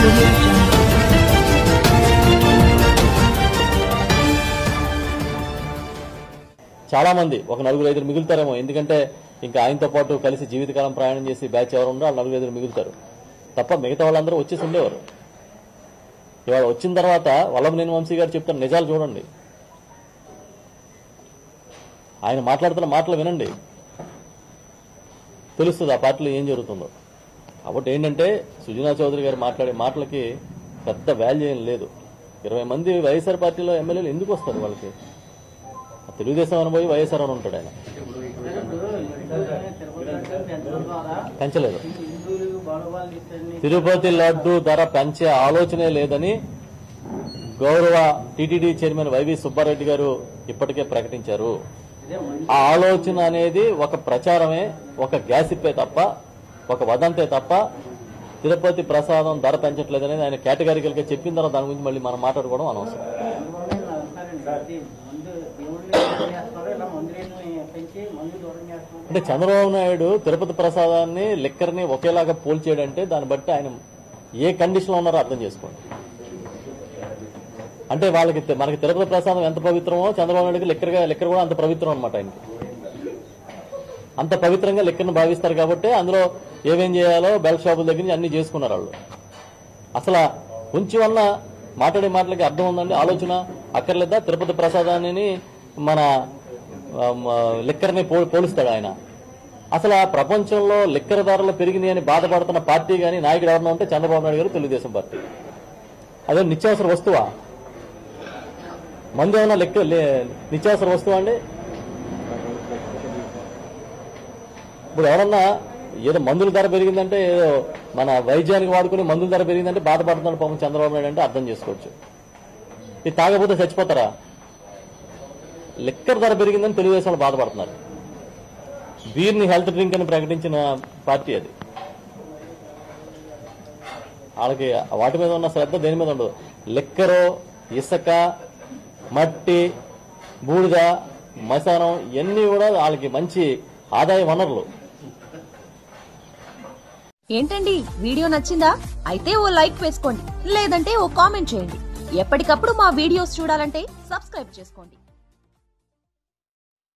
audio jungle. చాలా మంది ఒక నలుగురు ఐదుగురు మిగులుతారేమో ఎందుకంటే ఇంకా ఆయనతో పాటు కలిసి జీవితకాలం ప్రయాణం చేసి బ్యాచ్ ఎవరు ఉండో వాళ్ళు నలుగురు ఐదుగురు మిగులుతారు తప్ప మిగతా వాళ్ళందరూ వచ్చేసి ఉండేవారు ఇవాళ వచ్చిన తర్వాత వల్లభనేని వంశీ గారు చెప్తున్న నిజాలు చూడండి ఆయన మాట్లాడుతున్న మాటలు వినండి తెలుస్తుంది ఆ పార్టీలో ఏం జరుగుతుందో కాబట్టి ఏంటంటే సుజనా చౌదరి గారు మాట్లాడే మాటలకి పెద్ద వాల్యూ ఏం లేదు ఇరవై మంది వైఎస్ఆర్ పార్టీలో ఎమ్మెల్యేలు ఎందుకు వస్తారు వాళ్ళకి ఆ తెలుగుదేశం అని పోయి వైఎస్ఆర్ అని ఉంటాడు ఆయన పెంచలేదు తిరుపతి లడ్డు ధర పెంచే ఆలోచనే లేదని గౌరవ టీటీడీ చైర్మన్ వైవి సుబ్బారెడ్డి గారు ఇప్పటికే ప్రకటించారు ఆ ఆలోచన అనేది ఒక ప్రచారమే ఒక గ్యాసిప్పే తప్ప ఒక వదంతే తప్ప తిరుపతి ప్రసాదం ధర పెంచట్లేదనేది ఆయన కేటగారికల్ గా చెప్పిన తర్వాత దాని గురించి మళ్ళీ మనం మాట్లాడుకోవడం అనవసరం అంటే చంద్రబాబు నాయుడు తిరుపతి ప్రసాదాన్ని లిక్కర్ని ఒకేలాగా పోల్చేయడంటే దాన్ని బట్టి ఆయన ఏ కండిషన్ లో ఉన్నారో అర్థం చేసుకోండి అంటే వాళ్ళకి తె- మనకి తిరుపతి ప్రసాదం ఎంత పవిత్రమో చంద్రబాబు నాయుడుకి లిక్కర్గా లిక్కర్ కూడా అంత పవిత్రం అనమాట ఆయనకి అంత పవిత్రంగా లిక్కర్ని భావిస్తారు కాబట్టి అందులో ఏమేం చేయాలో బెల్ట్ షాపుల దగ్గర నుంచి అన్ని చేసుకున్నారు వాళ్ళు అసలు కొంచెం అన్న మాట్లాడే మాటలకి అర్థం ఉందండి ఆలోచన అక్కర్లేదా తిరుపతి ప్రసాదాన్ని మన ఆ, మ, లిక్కర్ని పో పోలుస్తాడు ఆయన అసలు ఆ ప్రపంచంలో లిక్కర్ ధరలు పెరిగినాయి అని బాధపడుతున్న పార్టీ కానీ నాయకుడు ఎవరన్నా ఉంటే చంద్రబాబు నాయుడు గారు తెలుగుదేశం పార్టీ అదే నిత్యావసర వస్తువా మందు ఏమన్నా లెక్క లే- నిత్యావసర వస్తువా అండి ఇప్పుడు ఎవరన్నా ఏదో మందుల ధర పెరిగిందంటే ఏదో మన వైద్యానికి వాడుకుని మందుల ధర పెరిగిందంటే బాధపడుతున్నాడు పాపం చంద్రబాబు నాయుడు అంటే అర్థం చేసుకోవచ్చు ఇది తాగకపోతే చచ్చిపోతారా లిక్కర్ ధర పెరిగిందని తెలుగుదేశం వాళ్ళు బాధపడుతున్నారు బీర్ని హెల్త్ డ్రింక్ అని ప్రకటించిన పార్టీ అది వాళ్ళకి వాటి మీద ఉన్న శ్రద్ధ దేని మీద ఉండదు లిక్కరు ఇసుక మట్టి బూడిద మశానం ఇవన్నీ కూడా వాళ్ళకి మంచి ఆదాయ వనరులు ఏంటండి వీడియో నచ్చిందా అయితే ఓ లైక్ వేసుకోండి లేదంటే ఓ కామెంట్ చేయండి ఎప్పటికప్పుడు మా వీడియోస్ చూడాలంటే సబ్స్క్రైబ్ చేసుకోండి